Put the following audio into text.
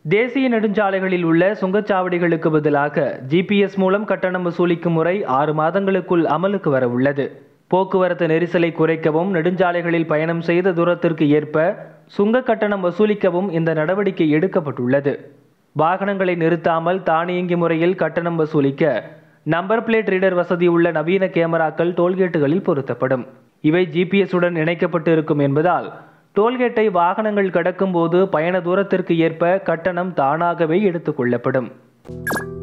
தேசிய நெடுஞ்சாலைகளில் உள்ள சுங்கச்சாவடிகளுக்கு பதிலாக ஜிபிஎஸ் மூலம் கட்டணம் வசூலிக்கும் முறை ஆறு மாதங்களுக்குள் அமலுக்கு வர உள்ளது போக்குவரத்து நெரிசலை குறைக்கவும் நெடுஞ்சாலைகளில் பயணம் செய்த தூரத்திற்கு ஏற்ப சுங்க கட்டணம் வசூலிக்கவும் இந்த நடவடிக்கை எடுக்கப்பட்டுள்ளது வாகனங்களை நிறுத்தாமல் தானியங்கி முறையில் கட்டணம் வசூலிக்க நம்பர் பிளேட் ரீடர் வசதி உள்ள நவீன கேமராக்கள் டோல்கேட்டுகளில் பொருத்தப்படும் இவை ஜிபிஎஸ் உடன் இணைக்கப்பட்டு இருக்கும் என்பதால் டோல்கேட்டை வாகனங்கள் கடக்கும் போது பயண தூரத்திற்கு ஏற்ப கட்டணம் தானாகவே எடுத்துக்கொள்ளப்படும்